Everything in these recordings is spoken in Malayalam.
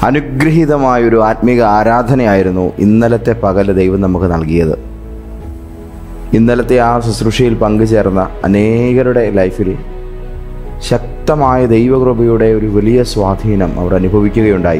അനുഗ്രഹീതമായൊരു ആത്മീക ആരാധനയായിരുന്നു ഇന്നലത്തെ പകല് ദൈവം നമുക്ക് നൽകിയത് ഇന്നലത്തെ ആ ശുശ്രൂഷയിൽ പങ്കുചേർന്ന അനേകരുടെ ലൈഫിൽ ശക്തമായ ദൈവകൃപയുടെ ഒരു വലിയ സ്വാധീനം അവർ അനുഭവിക്കുകയുണ്ടായി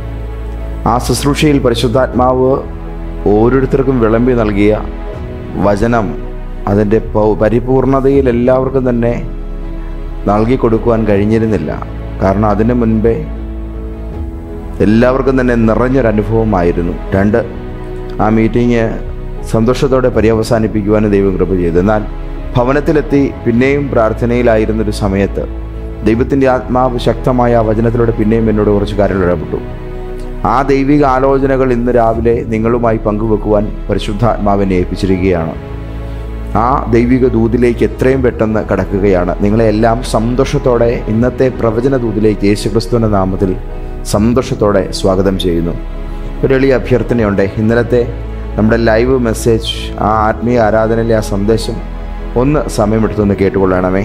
ആ ശുശ്രൂഷയിൽ പരിശുദ്ധാത്മാവ് ഓരോരുത്തർക്കും വിളമ്പി നൽകിയ വചനം അതിൻ്റെ പൗ- പരിപൂർണതയിൽ എല്ലാവർക്കും തന്നെ നൽകി കൊടുക്കുവാൻ കഴിഞ്ഞിരുന്നില്ല കാരണം അതിനു മുൻപേ എല്ലാവർക്കും തന്നെ നിറഞ്ഞൊരു അനുഭവമായിരുന്നു രണ്ട് ആ മീറ്റിംഗ് സന്തോഷത്തോടെ പര്യവസാനിപ്പിക്കുവാനും ദൈവം കൃപ ചെയ്തു എന്നാൽ ഭവനത്തിലെത്തി പിന്നെയും പ്രാർത്ഥനയിലായിരുന്നൊരു സമയത്ത് ദൈവത്തിൻ്റെ ആത്മാവ് ശക്തമായ ആ വചനത്തിലൂടെ പിന്നെയും എന്നോട് കുറച്ച് കാര്യങ്ങൾ ഇടപെട്ടു ആ ദൈവിക ആലോചനകൾ ഇന്ന് രാവിലെ നിങ്ങളുമായി പങ്കുവെക്കുവാൻ പരിശുദ്ധാത്മാവിനെ ഏൽപ്പിച്ചിരിക്കുകയാണ് ആ ദൈവിക ദൂതിലേക്ക് എത്രയും പെട്ടെന്ന് കടക്കുകയാണ് നിങ്ങളെല്ലാം സന്തോഷത്തോടെ ഇന്നത്തെ പ്രവചന ദൂതിലേക്ക് യേശുക്രിസ്തുവിൻ്റെ നാമത്തിൽ സന്തോഷത്തോടെ സ്വാഗതം ചെയ്യുന്നു ഒരു എളിയ അഭ്യർത്ഥനയുണ്ട് ഇന്നലത്തെ നമ്മുടെ ലൈവ് മെസ്സേജ് ആ ആത്മീയ ആരാധനയിലെ ആ സന്ദേശം ഒന്ന് സമയമെടുത്തൊന്ന് കേട്ടുകൊള്ളണമേ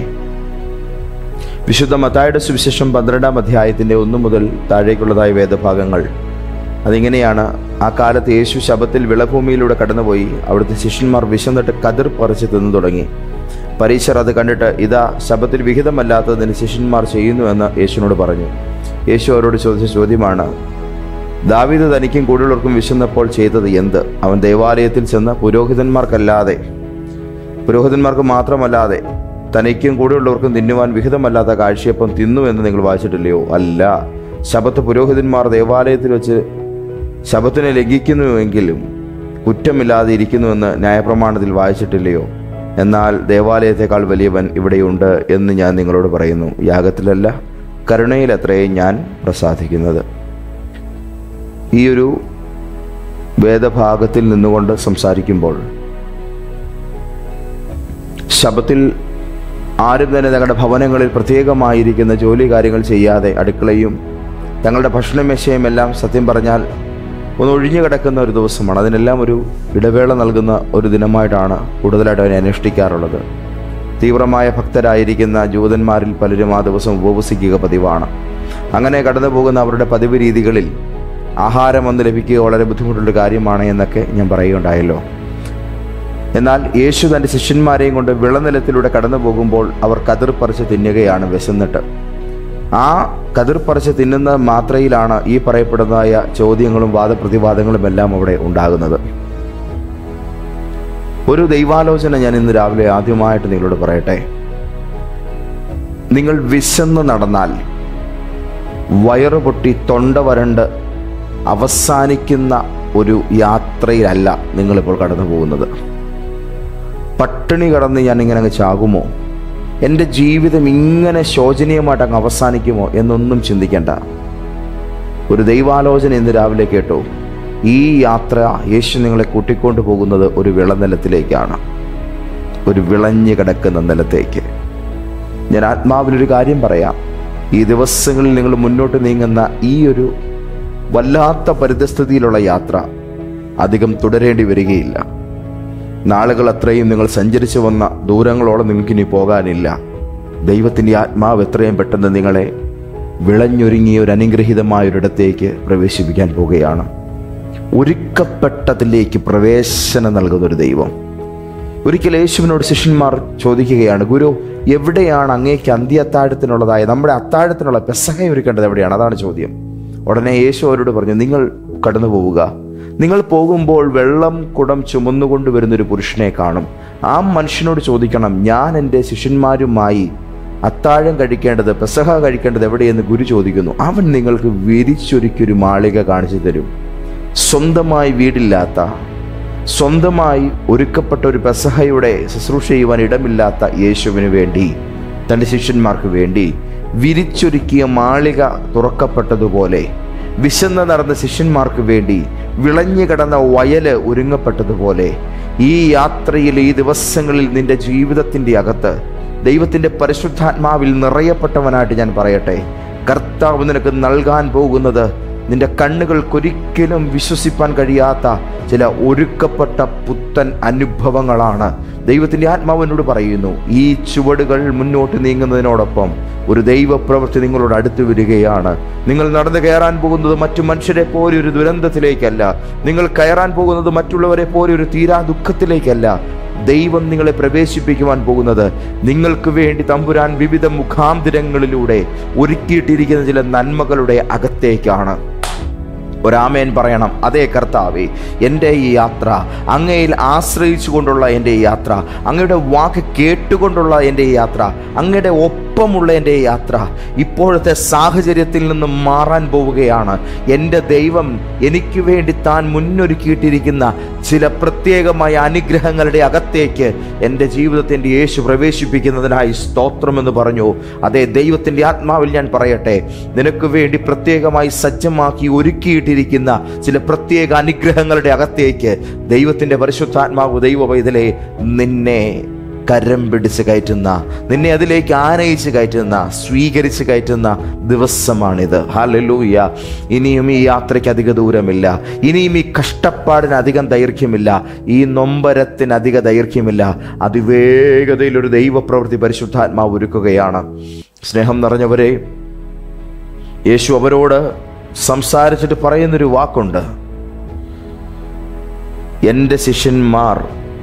വിശുദ്ധ മത്തായുടെ സുവിശേഷം പന്ത്രണ്ടാം അധ്യായത്തിൻ്റെ ഒന്നു മുതൽ താഴേക്കുള്ളതായ വേദഭാഗങ്ങൾ അതിങ്ങനെയാണ് ആ കാലത്ത് യേശു ശബത്തിൽ വിളഭൂമിയിലൂടെ കടന്നുപോയി അവിടുത്തെ ശിഷ്യന്മാർ വിശന്നിട്ട് കതിർ പറിച്ച് തിന്നു തുടങ്ങി പരീശർ അത് കണ്ടിട്ട് ഇതാ ശബത്തിൽ വിഹിതമല്ലാത്തതിന് ശിഷ്യന്മാർ ചെയ്യുന്നുവെന്ന് യേശുവിനോട് പറഞ്ഞു യേശു അവരോട് ചോദിച്ച ചോദ്യമാണ് ദാവീദ് തനിക്കും കൂടുതലുള്ളവർക്കും വിശന്നപ്പോൾ ചെയ്തത് എന്ത് അവൻ ദേവാലയത്തിൽ ചെന്ന് പുരോഹിതന്മാർക്കല്ലാതെ പുരോഹിതന്മാർക്ക് മാത്രമല്ലാതെ തനിക്കും കൂടെയുള്ളവർക്കും തിന്നുവാൻ വിഹിതമല്ലാത്ത കാഴ്ചയപ്പം തിന്നു എന്ന് നിങ്ങൾ വായിച്ചിട്ടില്ലയോ അല്ല ശബത്ത് പുരോഹിതന്മാർ ദേവാലയത്തിൽ വെച്ച് ശബത്തിനെ ലംഘിക്കുന്നുവെങ്കിലും കുറ്റമില്ലാതെ ഇരിക്കുന്നുവെന്ന് ന്യായപ്രമാണത്തിൽ വായിച്ചിട്ടില്ലയോ എന്നാൽ ദേവാലയത്തെക്കാൾ വലിയവൻ ഇവിടെയുണ്ട് എന്ന് ഞാൻ നിങ്ങളോട് പറയുന്നു യാഗത്തിലല്ല കരുണയിലത്രയും ഞാൻ പ്രസാദിക്കുന്നത് ഈ ഒരു വേദഭാഗത്തിൽ നിന്നുകൊണ്ട് സംസാരിക്കുമ്പോൾ ശബത്തിൽ ആരും തന്നെ തങ്ങളുടെ ഭവനങ്ങളിൽ പ്രത്യേകമായിരിക്കുന്ന ജോലി കാര്യങ്ങൾ ചെയ്യാതെ അടുക്കളയും തങ്ങളുടെ ഭക്ഷണമേശയും എല്ലാം സത്യം പറഞ്ഞാൽ ഒന്ന് ഒഴിഞ്ഞു കിടക്കുന്ന ഒരു ദിവസമാണ് അതിനെല്ലാം ഒരു ഇടവേള നൽകുന്ന ഒരു ദിനമായിട്ടാണ് കൂടുതലായിട്ട് അതിനെ അനുഷ്ഠിക്കാറുള്ളത് തീവ്രമായ ഭക്തരായിരിക്കുന്ന ജൂതന്മാരിൽ പലരും ആ ദിവസം ഉപവസിക്കുക പതിവാണ് അങ്ങനെ കടന്നു പോകുന്ന അവരുടെ പതിവ് രീതികളിൽ ആഹാരം ഒന്ന് ലഭിക്കുക വളരെ ബുദ്ധിമുട്ടുള്ള കാര്യമാണ് എന്നൊക്കെ ഞാൻ പറയുകയുണ്ടായല്ലോ എന്നാൽ യേശു തൻ്റെ ശിഷ്യന്മാരെയും കൊണ്ട് വിളനിലത്തിലൂടെ കടന്നു പോകുമ്പോൾ അവർ കതിർ പറിച്ച് തിന്നുകയാണ് വിശന്നിട്ട് ആ കതിർ പറിച്ച് തിന്നുന്ന മാത്രയിലാണ് ഈ പറയപ്പെടുന്നതായ ചോദ്യങ്ങളും വാദപ്രതിവാദങ്ങളും എല്ലാം അവിടെ ഉണ്ടാകുന്നത് ഒരു ദൈവാലോചന ഞാൻ ഇന്ന് രാവിലെ ആദ്യമായിട്ട് നിങ്ങളോട് പറയട്ടെ നിങ്ങൾ വിശന്ന് നടന്നാൽ വയറ് പൊട്ടി തൊണ്ട വരണ്ട് അവസാനിക്കുന്ന ഒരു യാത്രയിലല്ല നിങ്ങളിപ്പോൾ കടന്നു പോകുന്നത് പട്ടിണി കടന്ന് ഞാൻ ഇങ്ങനെ അങ്ങ് ചാകുമോ എൻ്റെ ജീവിതം ഇങ്ങനെ ശോചനീയമായിട്ട് അങ്ങ് അവസാനിക്കുമോ എന്നൊന്നും ചിന്തിക്കേണ്ട ഒരു ദൈവാലോചന ഇന്ന് രാവിലെ കേട്ടോ ഈ യാത്ര യേശു നിങ്ങളെ കൂട്ടിക്കൊണ്ടു പോകുന്നത് ഒരു വിളനിലത്തിലേക്കാണ് ഒരു വിളഞ്ഞു കിടക്കുന്ന നിലത്തേക്ക് ഞാൻ ആത്മാവിലൊരു കാര്യം പറയാം ഈ ദിവസങ്ങളിൽ നിങ്ങൾ മുന്നോട്ട് നീങ്ങുന്ന ഈ ഒരു വല്ലാത്ത പരിതസ്ഥിതിയിലുള്ള യാത്ര അധികം തുടരേണ്ടി വരികയില്ല നാളുകൾ അത്രയും നിങ്ങൾ സഞ്ചരിച്ചു വന്ന ദൂരങ്ങളോളം നിങ്ങൾക്കിനി പോകാനില്ല ദൈവത്തിൻ്റെ ആത്മാവ് എത്രയും പെട്ടെന്ന് നിങ്ങളെ വിളഞ്ഞൊരുങ്ങിയ ഒരു അനുഗ്രഹീതമായ ഒരിടത്തേക്ക് പ്രവേശിപ്പിക്കാൻ പോവുകയാണ് ഒരുക്കപ്പെട്ടതിലേക്ക് പ്രവേശനം നൽകുന്ന ഒരു ദൈവം ഒരിക്കൽ യേശുവിനോട് ശിഷ്യന്മാർ ചോദിക്കുകയാണ് ഗുരു എവിടെയാണ് അങ്ങേക്ക് അന്ത്യത്താഴത്തിനുള്ളതായ നമ്മുടെ അത്താഴത്തിനുള്ള പെസഹ ഒരുക്കേണ്ടത് എവിടെയാണ് അതാണ് ചോദ്യം ഉടനെ യേശു അവരോട് പറഞ്ഞു നിങ്ങൾ കടന്നു പോവുക നിങ്ങൾ പോകുമ്പോൾ വെള്ളം കുടം ചുമന്നുകൊണ്ട് വരുന്നൊരു പുരുഷനെ കാണും ആ മനുഷ്യനോട് ചോദിക്കണം ഞാൻ എൻ്റെ ശിഷ്യന്മാരുമായി അത്താഴം കഴിക്കേണ്ടത് പെസഹ കഴിക്കേണ്ടത് എവിടെയെന്ന് ഗുരു ചോദിക്കുന്നു അവൻ നിങ്ങൾക്ക് വിരിച്ചൊരുക്കിയൊരു മാളിക കാണിച്ചു തരും സ്വന്തമായി വീടില്ലാത്ത സ്വന്തമായി ഒരുക്കപ്പെട്ട ഒരു പെസഹയുടെ ശുശ്രൂഷ ചെയ്യുവാൻ ഇടമില്ലാത്ത യേശുവിന് വേണ്ടി തൻ്റെ ശിഷ്യന്മാർക്ക് വേണ്ടി വിരിച്ചൊരുക്കിയ മാളിക തുറക്കപ്പെട്ടതുപോലെ വിശന്ന് നടന്ന ശിഷ്യന്മാർക്ക് വേണ്ടി വിളഞ്ഞു കിടന്ന വയല് ഒരുങ്ങപ്പെട്ടതുപോലെ ഈ യാത്രയിൽ ഈ ദിവസങ്ങളിൽ നിന്റെ ജീവിതത്തിൻ്റെ അകത്ത് ദൈവത്തിൻ്റെ പരിശുദ്ധാത്മാവിൽ നിറയപ്പെട്ടവനായിട്ട് ഞാൻ പറയട്ടെ കർത്താവ് നിനക്ക് നൽകാൻ പോകുന്നത് നിന്റെ കണ്ണുകൾക്കൊരിക്കലും വിശ്വസിപ്പാൻ കഴിയാത്ത ചില ഒരുക്കപ്പെട്ട പുത്തൻ അനുഭവങ്ങളാണ് ദൈവത്തിൻ്റെ ആത്മാവിനോട് പറയുന്നു ഈ ചുവടുകൾ മുന്നോട്ട് നീങ്ങുന്നതിനോടൊപ്പം ഒരു ദൈവപ്രവൃത്തി നിങ്ങളോട് അടുത്ത് വരികയാണ് നിങ്ങൾ നടന്നു കയറാൻ പോകുന്നത് മറ്റു മനുഷ്യരെ പോലെ ഒരു ദുരന്തത്തിലേക്കല്ല നിങ്ങൾ കയറാൻ പോകുന്നത് മറ്റുള്ളവരെ പോലെ ഒരു തീരാ ദുഃഖത്തിലേക്കല്ല ദൈവം നിങ്ങളെ പ്രവേശിപ്പിക്കുവാൻ പോകുന്നത് നിങ്ങൾക്ക് വേണ്ടി തമ്പുരാൻ വിവിധ മുഖാന്തരങ്ങളിലൂടെ ഒരുക്കിയിട്ടിരിക്കുന്ന ചില നന്മകളുടെ അകത്തേക്കാണ് ഒരാമേൻ പറയണം അതേ കർത്താവേ എൻ്റെ ഈ യാത്ര അങ്ങയിൽ ആശ്രയിച്ചുകൊണ്ടുള്ള എൻ്റെ ഈ യാത്ര അങ്ങയുടെ വാക്ക് കേട്ടുകൊണ്ടുള്ള എൻ്റെ ഈ യാത്ര അങ്ങയുടെ ഒപ്പമുള്ള എൻ്റെ ഈ യാത്ര ഇപ്പോഴത്തെ സാഹചര്യത്തിൽ നിന്ന് മാറാൻ പോവുകയാണ് എൻ്റെ ദൈവം എനിക്ക് വേണ്ടി താൻ മുന്നൊരുക്കിയിട്ടിരിക്കുന്ന ചില പ്രത്യേകമായ അനുഗ്രഹങ്ങളുടെ അകത്തേക്ക് എൻ്റെ ജീവിതത്തിൻ്റെ യേശു പ്രവേശിപ്പിക്കുന്നതിനായി സ്തോത്രമെന്ന് പറഞ്ഞു അതേ ദൈവത്തിൻ്റെ ആത്മാവിൽ ഞാൻ പറയട്ടെ നിനക്ക് വേണ്ടി പ്രത്യേകമായി സജ്ജമാക്കി ഒരുക്കിയിട്ടിരിക്കുന്ന ചില പ്രത്യേക അനുഗ്രഹങ്ങളുടെ അകത്തേക്ക് ദൈവത്തിൻ്റെ പരിശുദ്ധാത്മാവ് ദൈവ പൈതലെ നിന്നെ കരം പിടിച്ച് കയറ്റുന്ന നിന്നെ അതിലേക്ക് ആനയിച്ച് കയറ്റുന്ന സ്വീകരിച്ച് കയറ്റുന്ന ദിവസമാണിത് ഹാലലൂയ ഇനിയും ഈ യാത്രയ്ക്ക് അധിക ദൂരമില്ല ഇനിയും ഈ കഷ്ടപ്പാടിന് അധികം ദൈർഘ്യമില്ല ഈ നൊമ്പരത്തിന് അധിക ദൈർഘ്യമില്ല അതിവേഗതയിൽ ഒരു ദൈവപ്രവൃത്തി പരിശുദ്ധാത്മാവ് ഒരുക്കുകയാണ് സ്നേഹം നിറഞ്ഞവരെ യേശു അവരോട് സംസാരിച്ചിട്ട് പറയുന്നൊരു വാക്കുണ്ട് എൻ്റെ ശിഷ്യന്മാർ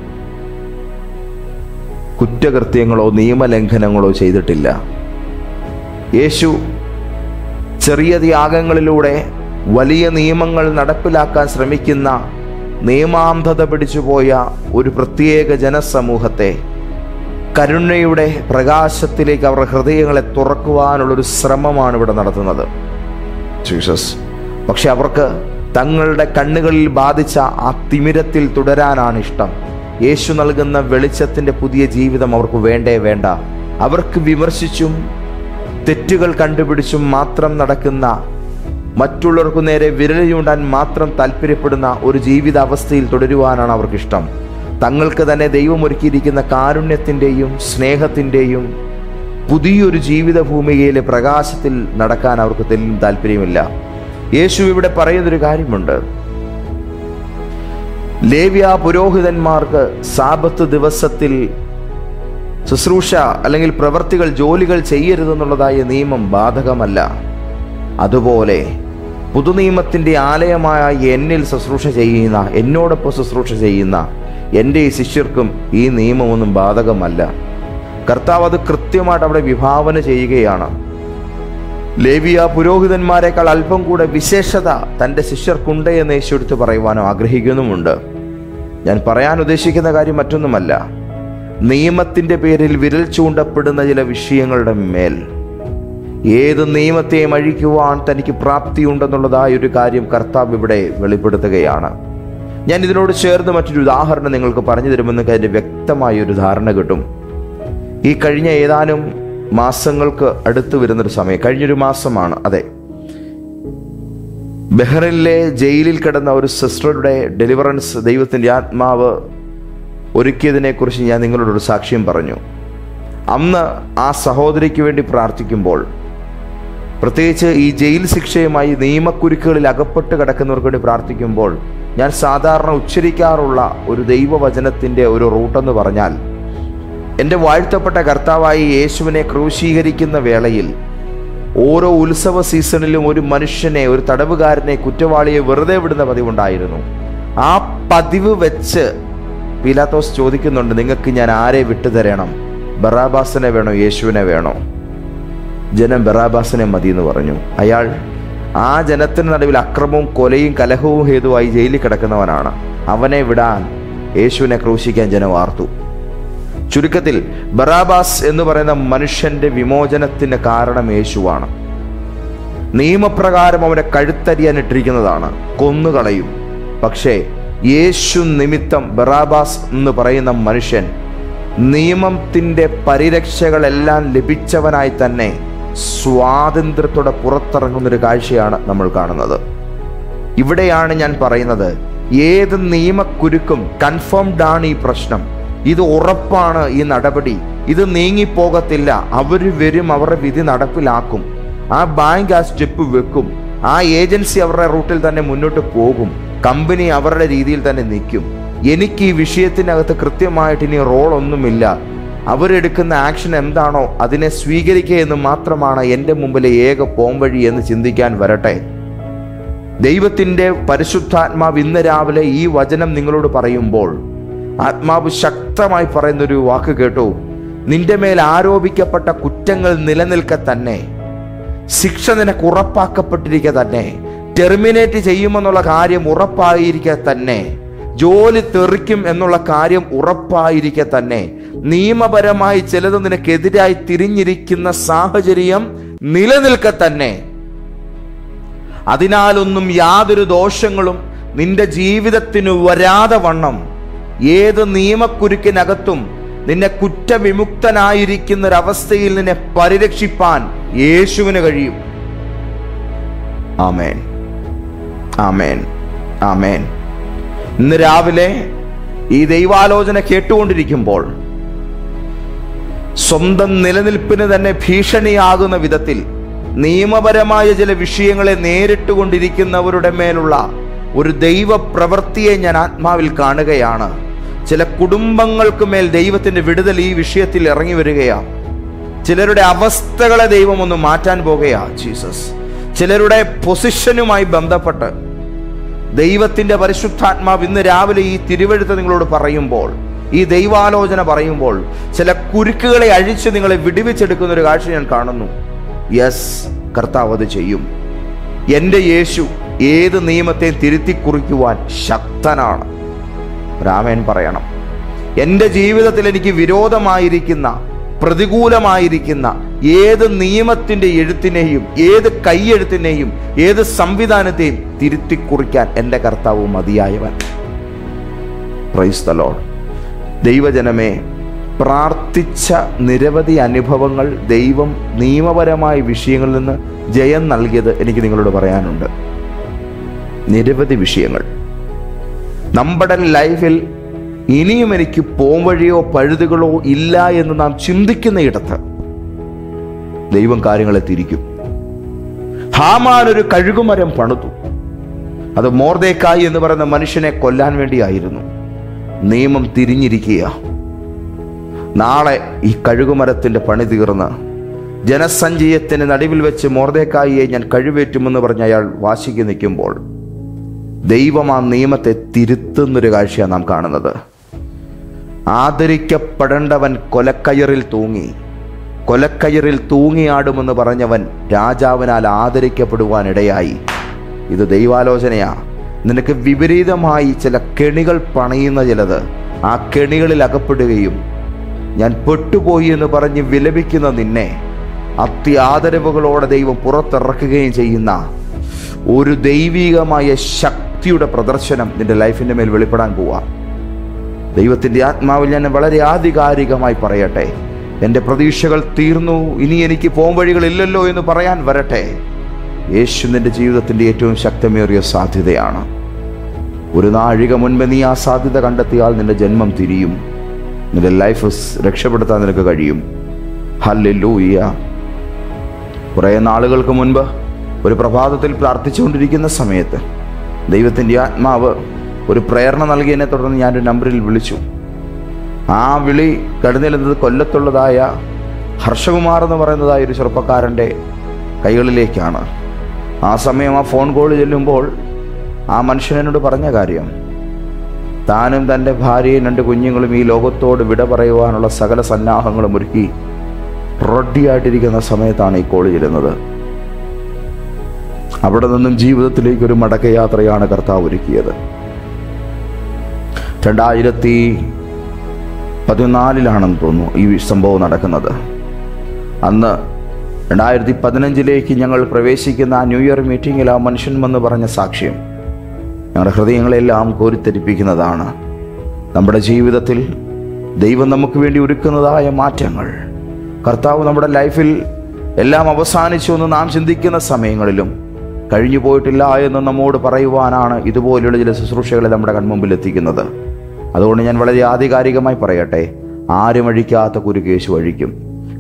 കുറ്റകൃത്യങ്ങളോ നിയമലംഘനങ്ങളോ ചെയ്തിട്ടില്ല യേശു ചെറിയ ത്യാഗങ്ങളിലൂടെ വലിയ നിയമങ്ങൾ നടപ്പിലാക്കാൻ ശ്രമിക്കുന്ന നിയമാന്ധത പിടിച്ചുപോയ ഒരു പ്രത്യേക ജനസമൂഹത്തെ കരുണയുടെ പ്രകാശത്തിലേക്ക് അവരുടെ ഹൃദയങ്ങളെ തുറക്കുവാനുള്ളൊരു ശ്രമമാണ് ഇവിടെ നടത്തുന്നത് ജീസസ് പക്ഷെ അവർക്ക് തങ്ങളുടെ കണ്ണുകളിൽ ബാധിച്ച ആ തിമിരത്തിൽ തുടരാനാണ് ഇഷ്ടം യേശു നൽകുന്ന വെളിച്ചത്തിൻ്റെ പുതിയ ജീവിതം അവർക്ക് വേണ്ടേ വേണ്ട അവർക്ക് വിമർശിച്ചും തെറ്റുകൾ കണ്ടുപിടിച്ചും മാത്രം നടക്കുന്ന മറ്റുള്ളവർക്ക് നേരെ വിരൽ ചൂണ്ടാൻ മാത്രം താല്പര്യപ്പെടുന്ന ഒരു ജീവിതാവസ്ഥയിൽ തുടരുവാനാണ് അവർക്കിഷ്ടം തങ്ങൾക്ക് തന്നെ ദൈവം ഒരുക്കിയിരിക്കുന്ന കാരുണ്യത്തിൻ്റെയും സ്നേഹത്തിൻ്റെയും പുതിയൊരു ജീവിത ഭൂമികയിലെ പ്രകാശത്തിൽ നടക്കാൻ അവർക്ക് തെല്ലും താല്പര്യമില്ല യേശു ഇവിടെ പറയുന്നൊരു കാര്യമുണ്ട് ലേവ്യ പുരോഹിതന്മാർക്ക് സാപത്ത് ദിവസത്തിൽ ശുശ്രൂഷ അല്ലെങ്കിൽ പ്രവർത്തികൾ ജോലികൾ ചെയ്യരുതെന്നുള്ളതായ നിയമം ബാധകമല്ല അതുപോലെ പുതുനിയമത്തിൻ്റെ ആലയമായ എന്നിൽ ശുശ്രൂഷ ചെയ്യുന്ന എന്നോടൊപ്പം ശുശ്രൂഷ ചെയ്യുന്ന എൻ്റെ ഈ ശിഷ്യർക്കും ഈ നിയമമൊന്നും ബാധകമല്ല കർത്താവ് അത് കൃത്യമായിട്ട് അവിടെ വിഭാവന ചെയ്യുകയാണ് ലേവിയ പുരോഹിതന്മാരെക്കാൾ അല്പം കൂടെ വിശേഷത തൻ്റെ ശിഷ്യർക്കുണ്ട് എന്ന് യേശു എടുത്ത് പറയുവാനോ ആഗ്രഹിക്കുന്നുമുണ്ട് ഞാൻ പറയാൻ ഉദ്ദേശിക്കുന്ന കാര്യം മറ്റൊന്നുമല്ല നിയമത്തിൻ്റെ പേരിൽ വിരൽ ചൂണ്ടപ്പെടുന്ന ചില വിഷയങ്ങളുടെ മേൽ ഏത് നിയമത്തെയും അഴിക്കുവാൻ തനിക്ക് പ്രാപ്തിയുണ്ടെന്നുള്ളതായ ഒരു കാര്യം കർത്താവ് ഇവിടെ വെളിപ്പെടുത്തുകയാണ് ഞാൻ ഇതിനോട് ചേർന്ന് മറ്റൊരു ഉദാഹരണം നിങ്ങൾക്ക് പറഞ്ഞു തരുമെന്ന് അതിൻ്റെ വ്യക്തമായ ഒരു ധാരണ കിട്ടും ഈ കഴിഞ്ഞ ഏതാനും മാസങ്ങൾക്ക് അടുത്ത് വരുന്നൊരു സമയം കഴിഞ്ഞൊരു മാസമാണ് അതെ ബഹ്റിനിലെ ജയിലിൽ കിടന്ന ഒരു സിസ്റ്ററുടെ ഡെലിവറൻസ് ദൈവത്തിൻ്റെ ആത്മാവ് ഒരുക്കിയതിനെക്കുറിച്ച് ഞാൻ നിങ്ങളോടൊരു സാക്ഷ്യം പറഞ്ഞു അന്ന് ആ സഹോദരിക്ക് വേണ്ടി പ്രാർത്ഥിക്കുമ്പോൾ പ്രത്യേകിച്ച് ഈ ജയിൽ ശിക്ഷയുമായി നിയമക്കുരുക്കുകളിൽ അകപ്പെട്ട് കിടക്കുന്നവർക്ക് വേണ്ടി പ്രാർത്ഥിക്കുമ്പോൾ ഞാൻ സാധാരണ ഉച്ചരിക്കാറുള്ള ഒരു ദൈവവചനത്തിൻ്റെ ഒരു റൂട്ടെന്ന് പറഞ്ഞാൽ എൻ്റെ വാഴ്ത്തപ്പെട്ട കർത്താവായി യേശുവിനെ ക്രൂശീകരിക്കുന്ന വേളയിൽ ഓരോ ഉത്സവ സീസണിലും ഒരു മനുഷ്യനെ ഒരു തടവുകാരനെ കുറ്റവാളിയെ വെറുതെ വിടുന്ന പതിവുണ്ടായിരുന്നു ആ പതിവ് വെച്ച് പീലാത്തോസ് ചോദിക്കുന്നുണ്ട് നിങ്ങൾക്ക് ഞാൻ ആരെ വിട്ടുതരണം ബറാബാസിനെ വേണോ യേശുവിനെ വേണോ ജനം ബറാബാസിനെ മതി എന്ന് പറഞ്ഞു അയാൾ ആ ജനത്തിന് നടുവിൽ അക്രമവും കൊലയും കലഹവും ഹേതുവായി ജയിലിൽ കിടക്കുന്നവനാണ് അവനെ വിടാൻ യേശുവിനെ ക്രൂശിക്കാൻ ജനം ആർത്തു ചുരുക്കത്തിൽ ബറാബാസ് എന്ന് പറയുന്ന മനുഷ്യന്റെ വിമോചനത്തിന് കാരണം യേശുവാണ് നിയമപ്രകാരം അവനെ കഴുത്തരിയാനിട്ടിരിക്കുന്നതാണ് കൊന്നുകളയും പക്ഷേ യേശു നിമിത്തം ബറാബാസ് എന്ന് പറയുന്ന മനുഷ്യൻ നിയമത്തിൻ്റെ പരിരക്ഷകളെല്ലാം ലഭിച്ചവനായി തന്നെ സ്വാതന്ത്ര്യത്തോടെ പുറത്തിറങ്ങുന്നൊരു കാഴ്ചയാണ് നമ്മൾ കാണുന്നത് ഇവിടെയാണ് ഞാൻ പറയുന്നത് ഏത് നിയമക്കുരുക്കും കൺഫേംഡ് ആണ് ഈ പ്രശ്നം ഇത് ഉറപ്പാണ് ഈ നടപടി ഇത് നീങ്ങിപ്പോകത്തില്ല അവർ വരും അവരുടെ വിധി നടപ്പിലാക്കും ആ ബാങ്ക് ആ സ്റ്റെപ്പ് വെക്കും ആ ഏജൻസി അവരുടെ റൂട്ടിൽ തന്നെ മുന്നോട്ട് പോകും കമ്പനി അവരുടെ രീതിയിൽ തന്നെ നിൽക്കും എനിക്ക് ഈ വിഷയത്തിനകത്ത് കൃത്യമായിട്ട് ഇനി റോളൊന്നുമില്ല അവരെടുക്കുന്ന ആക്ഷൻ എന്താണോ അതിനെ സ്വീകരിക്കുക എന്ന് മാത്രമാണ് എൻ്റെ മുമ്പിലെ ഏക പോംവഴി എന്ന് ചിന്തിക്കാൻ വരട്ടെ ദൈവത്തിൻ്റെ പരിശുദ്ധാത്മാവ് ഇന്ന് രാവിലെ ഈ വചനം നിങ്ങളോട് പറയുമ്പോൾ ആത്മാവ് ശക്തമായി പറയുന്നൊരു വാക്ക് കേട്ടു നിന്റെ മേൽ ആരോപിക്കപ്പെട്ട കുറ്റങ്ങൾ നിലനിൽക്കെ തന്നെ ശിക്ഷ നിനക്ക് ഉറപ്പാക്കപ്പെട്ടിരിക്കെ തന്നെ ടെർമിനേറ്റ് ചെയ്യുമെന്നുള്ള കാര്യം ഉറപ്പായിരിക്കെ തന്നെ ജോലി തെറിക്കും എന്നുള്ള കാര്യം ഉറപ്പായിരിക്കെ തന്നെ നിയമപരമായി ചിലത് നിനക്കെതിരായി തിരിഞ്ഞിരിക്കുന്ന സാഹചര്യം നിലനിൽക്കെ തന്നെ അതിനാലൊന്നും യാതൊരു ദോഷങ്ങളും നിന്റെ ജീവിതത്തിന് വരാതെ വണ്ണം ഏത് നിയമക്കുരുക്കിനകത്തും നിന്നെ കുറ്റവിമുക്തനായിരിക്കുന്ന ഒരവസ്ഥയിൽ നിന്നെ പരിരക്ഷിപ്പാൻ യേശുവിന് കഴിയും ആമേൻ ആമേൻ ആമേൻ ഇന്ന് രാവിലെ ഈ ദൈവാലോചന കേട്ടുകൊണ്ടിരിക്കുമ്പോൾ സ്വന്തം നിലനിൽപ്പിന് തന്നെ ഭീഷണിയാകുന്ന വിധത്തിൽ നിയമപരമായ ചില വിഷയങ്ങളെ നേരിട്ട് കൊണ്ടിരിക്കുന്നവരുടെ മേലുള്ള ഒരു ദൈവ പ്രവൃത്തിയെ ഞാൻ ആത്മാവിൽ കാണുകയാണ് ചില കുടുംബങ്ങൾക്ക് മേൽ ദൈവത്തിന്റെ വിടുതൽ ഈ വിഷയത്തിൽ ഇറങ്ങി വരികയാണ് ചിലരുടെ അവസ്ഥകളെ ദൈവം ഒന്ന് മാറ്റാൻ പോകുകയാ ജീസസ് ചിലരുടെ പൊസിഷനുമായി ബന്ധപ്പെട്ട് ദൈവത്തിന്റെ പരിശുദ്ധാത്മാവ് ഇന്ന് രാവിലെ ഈ തിരുവഴുത്ത് നിങ്ങളോട് പറയുമ്പോൾ ഈ ദൈവാലോചന പറയുമ്പോൾ ചില കുരുക്കുകളെ അഴിച്ച് നിങ്ങളെ വിടുവിച്ചെടുക്കുന്ന ഒരു കാഴ്ച ഞാൻ കാണുന്നു യെസ് കർത്താവ് അത് ചെയ്യും എൻ്റെ യേശു ഏത് നിയമത്തെ തിരുത്തി കുറിക്കുവാൻ ശക്തനാണ് രാമൻ പറയണം എൻ്റെ ജീവിതത്തിൽ എനിക്ക് വിരോധമായിരിക്കുന്ന പ്രതികൂലമായിരിക്കുന്ന ഏത് നിയമത്തിൻ്റെ എഴുത്തിനെയും ഏത് കൈയെഴുത്തിനെയും ഏത് സംവിധാനത്തെയും തിരുത്തി കുറിക്കാൻ എൻ്റെ കർത്താവ് മതിയായവൻ പ്രൈസ് ദ ലോർഡ് ദൈവജനമേ പ്രാർത്ഥിച്ച നിരവധി അനുഭവങ്ങൾ ദൈവം നിയമപരമായ വിഷയങ്ങളിൽ നിന്ന് ജയം നൽകിയത് എനിക്ക് നിങ്ങളോട് പറയാനുണ്ട് നിരവധി വിഷയങ്ങൾ നമ്മുടെ ലൈഫിൽ ഇനിയും എനിക്ക് പോംവഴിയോ പഴുതുകളോ ഇല്ല എന്ന് നാം ചിന്തിക്കുന്ന ഇടത്ത് ദൈവം കാര്യങ്ങളെ തിരിക്കും ഹാമാൻ ഒരു കഴുകുമരം പണിതു അത് മോർദേക്കായി എന്ന് പറയുന്ന മനുഷ്യനെ കൊല്ലാൻ വേണ്ടിയായിരുന്നു നിയമം തിരിഞ്ഞിരിക്കുക നാളെ ഈ കഴുകുമരത്തിന്റെ പണി തീർന്ന് ജനസഞ്ചയത്തിന് നടുവിൽ വെച്ച് മോർദേക്കായിയെ ഞാൻ കഴിവേറ്റുമെന്ന് പറഞ്ഞ് അയാൾ വാശിക്ക് നിൽക്കുമ്പോൾ ദൈവം ആ നിയമത്തെ തിരുത്തുന്നൊരു കാഴ്ചയാണ് നാം കാണുന്നത് ആദരിക്കപ്പെടേണ്ടവൻ കൊലക്കയറിൽ തൂങ്ങി കൊലക്കയറിൽ തൂങ്ങിയാടുമെന്ന് പറഞ്ഞവൻ രാജാവിനാൽ ആദരിക്കപ്പെടുവാനിടയായി ഇത് ദൈവാലോചനയാ നിനക്ക് വിപരീതമായി ചില കെണികൾ പണയുന്ന ചിലത് ആ കെണികളിൽ അകപ്പെടുകയും ഞാൻ പെട്ടുപോയി എന്ന് പറഞ്ഞ് വിലപിക്കുന്ന നിന്നെ അത്യാദരവുകളോടെ ദൈവം പുറത്തിറക്കുകയും ചെയ്യുന്ന ഒരു ദൈവികമായ ശക്തിയുടെ പ്രദർശനം നിന്റെ ലൈഫിൻ്റെ മേൽ വെളിപ്പെടാൻ പോവാ ദൈവത്തിൻ്റെ ആത്മാവിൽ ഞാൻ വളരെ ആധികാരികമായി പറയട്ടെ എൻ്റെ പ്രതീക്ഷകൾ തീർന്നു ഇനി എനിക്ക് പോംവഴികളില്ലല്ലോ എന്ന് പറയാൻ വരട്ടെ യേശു നിന്റെ ജീവിതത്തിൻ്റെ ഏറ്റവും ശക്തമേറിയ സാധ്യതയാണ് ഒരു നാഴിക മുൻപ് നീ ആ സാധ്യത കണ്ടെത്തിയാൽ നിന്റെ ജന്മം തിരിയും നിന്റെ ലൈഫ് രക്ഷപ്പെടുത്താൻ നിനക്ക് കഴിയും ഹല്ലേലൂയ കുറേ നാളുകൾക്ക് മുൻപ് ഒരു പ്രഭാതത്തിൽ പ്രാർത്ഥിച്ചുകൊണ്ടിരിക്കുന്ന സമയത്ത് ദൈവത്തിൻ്റെ ആത്മാവ് ഒരു പ്രേരണ നൽകിയതിനെ തുടർന്ന് ഞാനൊരു നമ്പറിൽ വിളിച്ചു ആ വിളി കടന്നിരുന്നത് കൊല്ലത്തുള്ളതായ ഹർഷകുമാർ എന്ന് പറയുന്നതായ ഒരു ചെറുപ്പക്കാരൻ്റെ കൈകളിലേക്കാണ് ആ സമയം ആ ഫോൺ കോൾ ചെല്ലുമ്പോൾ ആ മനുഷ്യനോട് പറഞ്ഞ കാര്യം താനും തൻ്റെ ഭാര്യയും രണ്ട് കുഞ്ഞുങ്ങളും ഈ ലോകത്തോട് വിട പറയുവാനുള്ള സകല സന്നാഹങ്ങളും ഒരുക്കി റെഡിയായിട്ടിരിക്കുന്ന സമയത്താണ് ഈ കോൾ ചെല്ലുന്നത് അവിടെ നിന്നും ജീവിതത്തിലേക്ക് ഒരു മടക്കയാത്രയാണ് കർത്താവ് ഒരുക്കിയത് രണ്ടായിരത്തി പതിനാലിലാണെന്ന് തോന്നുന്നു ഈ സംഭവം നടക്കുന്നത് അന്ന് രണ്ടായിരത്തി പതിനഞ്ചിലേക്ക് ഞങ്ങൾ പ്രവേശിക്കുന്ന ആ ന്യൂ ഇയർ മീറ്റിങ്ങിൽ ആ മനുഷ്യൻ വന്ന് പറഞ്ഞ സാക്ഷ്യം ഞങ്ങളുടെ ഹൃദയങ്ങളെല്ലാം കോരിത്തെരിപ്പിക്കുന്നതാണ് നമ്മുടെ ജീവിതത്തിൽ ദൈവം നമുക്ക് വേണ്ടി ഒരുക്കുന്നതായ മാറ്റങ്ങൾ കർത്താവ് നമ്മുടെ ലൈഫിൽ എല്ലാം അവസാനിച്ചു എന്ന് നാം ചിന്തിക്കുന്ന സമയങ്ങളിലും കഴിഞ്ഞു പോയിട്ടില്ല എന്ന് നമ്മോട് പറയുവാനാണ് ഇതുപോലെയുള്ള ചില ശുശ്രൂഷകളെ നമ്മുടെ കൺമുമ്പിൽ എത്തിക്കുന്നത് അതുകൊണ്ട് ഞാൻ വളരെ ആധികാരികമായി പറയട്ടെ ആരും അഴിക്കാത്ത കുരുക്ക് യേശു അഴിക്കും